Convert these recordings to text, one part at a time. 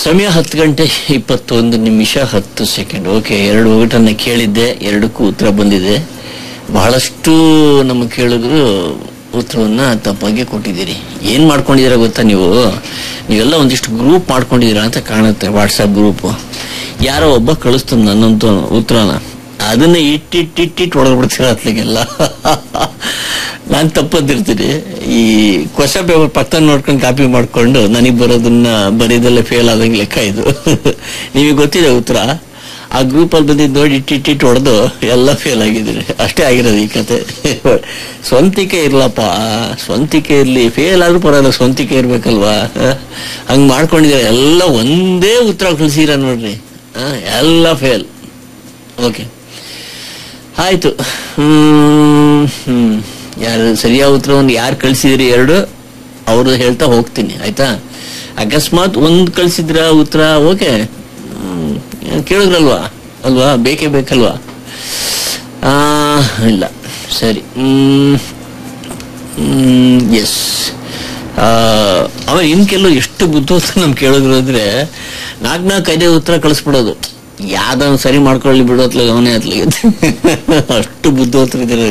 ಸಮಯ ಹತ್ತು ಗಂಟೆ ಇಪ್ಪತ್ತೊಂದು ನಿಮಿಷ ಹತ್ತು ಸೆಕೆಂಡ್ ಓಕೆ ಎರಡು ಒಗಟನ್ನ ಕೇಳಿದ್ದೆ ಎರಡಕ್ಕೂ ಉತ್ತರ ಬಂದಿದೆ ಬಹಳಷ್ಟು ನಮ್ಮ ಕೇಳಿದ್ರು ಉತ್ತರವನ್ನ ತಪ್ಪಾಗಿ ಕೊಟ್ಟಿದ್ದೀರಿ ಏನ್ ಮಾಡ್ಕೊಂಡಿದ್ದೀರಾ ಗೊತ್ತಾ ನೀವು ನೀವೆಲ್ಲ ಒಂದಿಷ್ಟು ಗ್ರೂಪ್ ಮಾಡ್ಕೊಂಡಿದ್ದೀರಾ ಅಂತ ಕಾಣುತ್ತೆ ವಾಟ್ಸಪ್ ಗ್ರೂಪ್ ಯಾರೋ ಒಬ್ಬ ಕಳಿಸ್ತಾನೆ ನನ್ನಂತ ಉತ್ತರನ ಅದನ್ನ ಇಟ್ಟಿಟ್ಟಿಟ್ಟಿಟ್ಟು ಹೊಡೆದ್ಬಿಡ್ತೀರ ಅತ್ಲಿಗೆಲ್ಲ ನಾನು ತಪ್ಪದಿರ್ತೀನಿ ಈ ಕ್ವಶ ಪೇಪರ್ ಪಕ್ಕ ನೋಡ್ಕೊಂಡು ಕಾಪಿ ಮಾಡ್ಕೊಂಡು ನನಗೆ ಬರೋದನ್ನ ಬರೀದಲ್ಲೇ ಫೇಲ್ ಆದಂಗೆ ಲೆಕ್ಕ ಇದು ನಿಮಗೆ ಗೊತ್ತಿದೆ ಉತ್ತರ ಆ ಗ್ರೂಪ್ ಅಲ್ಲಿ ಬಂದಿದ್ದು ನೋಡಿ ಇಟ್ಟಿಟ್ಟಿಟ್ಟು ಹೊಡೆದು ಎಲ್ಲ ಫೇಲ್ ಆಗಿದ್ದೀರಿ ಅಷ್ಟೇ ಆಗಿರೋದು ಈ ಕತೆ ಸ್ವಂತಿಕೆ ಇರ್ಲಪ್ಪ ಸ್ವಂತಿಕೆ ಇರ್ಲಿ ಫೇಲ್ ಆದ್ರೂ ಪರವಾಗಿಲ್ಲ ಸ್ವಂತಿಕೆ ಇರ್ಬೇಕಲ್ವಾ ಹ? ಹಂಗ್ ಮಾಡ್ಕೊಂಡಿದ್ದಾರೆ ಎಲ್ಲ ಒಂದೇ ಉತ್ತರ ಕಳಿಸಿರ ನೋಡ್ರಿ ಹ? ಎಲ್ಲ ಫೇಲ್ ಓಕೆ ಆಯ್ತು ಹ್ಮ್ ಹ್ಮ್ ಯಾರು ಸರಿಯಾದ ಉತ್ತರವನ್ನು ಯಾರು ಕಳಿಸಿದ್ರಿ ಎರಡು ಅವ್ರು ಹೇಳ್ತಾ ಹೋಗ್ತೀನಿ ಆಯ್ತಾ ಅಕಸ್ಮಾತ್ ಒಂದ್ ಕಳ್ಸಿದ್ರ ಉತ್ತರ ಓಕೆ ಹ್ಮ್, ಕೇಳಿದ್ರಲ್ವಾ ಅಲ್ವಾ ಬೇಕೇ ಬೇಕಲ್ವಾ ಆ ಇಲ್ಲ ಸರಿ ಹ್ಮ್ ಎಸ್ ಆಮೇಲೆ ಇನ್ ಕೆಲವು ಎಷ್ಟು ಬುದ್ಧಿವಂತ ನಮ್ ಕೇಳಿದ್ರು ಅಂದ್ರೆ ನಾಲ್ಕು ನಾಲ್ಕು ಐದೇ ಉತ್ತರ ಕಳಿಸ್ಬಿಡೋದು ಯಾವ್ದೊಂದು ಸರಿ ಮಾಡ್ಕೊಳ್ಳಿ ಬಿಡೋತ್ಲಾಗ ಅವನೇ ಅತ್ಲಾಗ ಅಷ್ಟು ಬುದ್ಧಿವಂತರಿದ್ದಾರೆ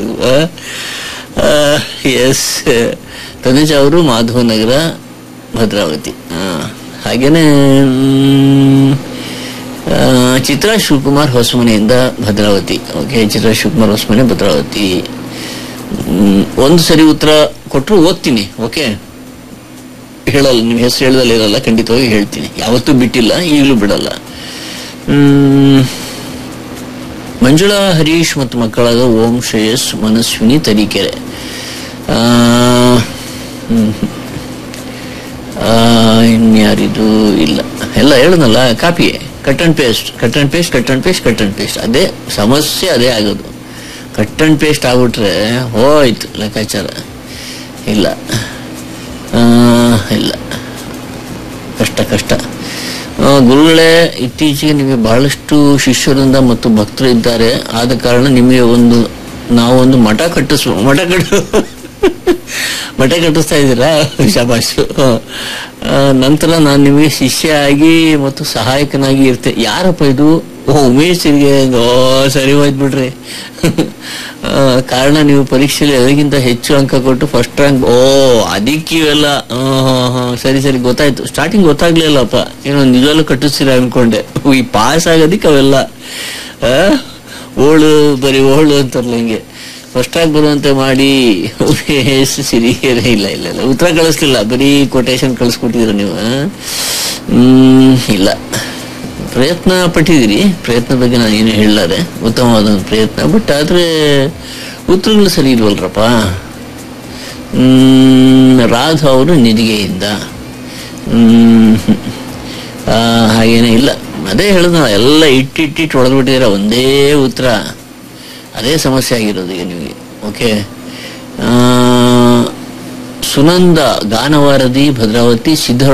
ಎಸ್ ತನುಜ ಅವರು ಮಾಧವ ನಗರ ಭದ್ರಾವತಿ ಆ, ಹಾಗೇನೆ ಮ್, ಆ, ಚಿತ್ರಾ ಶಿವಕುಮಾರ್ ಹೊಸಮನೆಯಿಂದ ಭದ್ರಾವತಿ ಓಕೆ ಚಿತ್ರಾ ಶಿವಕುಮಾರ್ ಹೊಸಮನೆ ಭದ್ರಾವತಿ ಮ್, ಒಂದು ಸರಿ ಉತ್ತರ ಕೊಟ್ಟರು ಓದ್ತೀನಿ ಓಕೆ ಹೇಳಲ್ಲ ನೀವು ಹೆಸರು ಹೇಳ್ದಲ್ಲ ಇರಲ್ಲ ಖಂಡಿತವಾಗಿ ಹೇಳ್ತೀನಿ ಯಾವತ್ತೂ ಬಿಟ್ಟಿಲ್ಲ ಈಗಲೂ ಬಿಡಲ್ಲ ಮ್, ಮಂಜುಳಾ ಹರೀಶ್ ಮತ್ತು ಮಕ್ಕಳಾದ ಓಂ ಶ್ರೇಯಸ್ ಮನಸ್ವಿನಿ ತರೀಕೆರೆ ಆ, ಹ್ಮ್. ಆ, ಇನ್ಯಾರಿದು ಇಲ್ಲ ಎಲ್ಲ ಹೇಳನಲ್ಲ copy cut and paste cut and paste cut and paste cut and paste ಅದೇ ಸಮಸ್ಯೆ ಅದೇ ಆಗೋದು ಕಟ್ ಅಂಡ್ ಪೇಸ್ಟ್ ಆಗ್ಬಿಟ್ರೆ ಹೋಯ್ತು ಲೆಕ್ಕಾಚಾರ ಇಲ್ಲ ಆ, ಇಲ್ಲ ಕಷ್ಟ ಕಷ್ಟ ಆ, ಗುರುಗಳೇ ಇತ್ತೀಚೆಗೆ ನಿಮಗೆ ಬಹಳಷ್ಟು ಶಿಷ್ಯರಿಂದ ಮತ್ತು ಭಕ್ತರು ಇದ್ದಾರೆ ಆದ ಕಾರಣ ನಿಮಗೆ ಒಂದು ನಾವೊಂದು ಮಠ ಕಟ್ಟಿಸ್ ಮಠ ಕಟ್ಟು ಮಠ ಕಟ್ಟಿಸ್ತಾ ಇದ್ದೀರಾ ಶಬಾಷು ಆ, ನಂತರ ನಾನು ನಿಮಗೆ ಶಿಷ್ಯ ಆಗಿ ಮತ್ತು ಸಹಾಯಕನಾಗಿ ಇರ್ತೆ ಯಾರಪ್ಪ ಇದು ಓ ಉಮೇಶ್ಗೆ ಓ ಸರಿ ಹೋಯ್ತು ಬಿಡ್ರಿ ಆ, ಕಾರಣ ನೀವು ಪರೀಕ್ಷೆಯಲ್ಲಿ ಅದಕ್ಕಿಂತ ಹೆಚ್ಚು ಅಂಕ ಕೊಟ್ಟು ಫಸ್ಟ್ ರ್ಯಾಂಕ್ ಓ ಅದಕ್ಕೆ ಇವೆಲ್ಲ ಆ, ಹಾ, ಹಾ, ಸರಿ ಸರಿ ಗೊತ್ತಾಯ್ತು ಸ್ಟಾರ್ಟಿಂಗ್ ಗೊತ್ತಾಗ್ಲಿಲ್ಲಪ್ಪ ಏನೋ ನಿಜವಲ್ಲೂ ಕಟ್ಟಿಸ್ತೀರ ಅನ್ಕೊಂಡೆ ಈ ಪಾಸ್ ಆಗೋದಿಕ್ಕೆ ಅವೆಲ್ಲ ಆ, ಓಳು ಬರೀ ಓಳು ಅಂತಾರಲ್ಲ ಹಿಂಗೆ ಫಸ್ಟ್ ಆಗಿ ಬರುವಂತೆ ಮಾಡಿ ಉಮೇಶ್ ಸಿರಿಗೆರೆ ಇಲ್ಲ ಇಲ್ಲ ಇಲ್ಲ ಉತ್ತರ ಕಳಿಸ್ಲಿಲ್ಲ ಬರೀ ಕೊಟೇಶನ್ ಕಳಿಸ್ಕೊಟ್ಟಿದ್ರ ನೀವು ಆ? ಹ್ಮ್ ಇಲ್ಲ ಪ್ರಯತ್ನ ಪಟ್ಟಿದ್ದೀರಿ ಪ್ರಯತ್ನ ಬಗ್ಗೆ ನಾನು ಏನು ಹೇಳಲಾರೆ ಉತ್ತಮವಾದ ಒಂದು ಪ್ರಯತ್ನ ಬಟ್ ಆದ್ರೆ ಉತ್ತರಗಳು ಸರಿ ಇಲ್ವಲ್ರಪ್ಪ ಹ್ಮ್, ರಾಧಾ ಅವರು ನಿಧಿಗೆಯಿಂದ ಹ್ಮ್, ಆ, ಹಾಗೇನೇ ಇಲ್ಲ ಅದೇ ಹೇಳಿದ ಎಲ್ಲ ಇಟ್ಟಿಟ್ಟಿಟ್ಟು ಹೊಡೆದ್ಬಿಟ್ಟಿದ್ದೀರ ಒಂದೇ ಉತ್ತರ ಅದೇ ಸಮಸ್ಯೆ ಆಗಿರೋದು ಈಗ ನಿಮಗೆ ಓಕೆ ಸುನಂದ ಗಾನವಾರದಿ ಭದ್ರಾವತಿ ಸಿದ್ಧ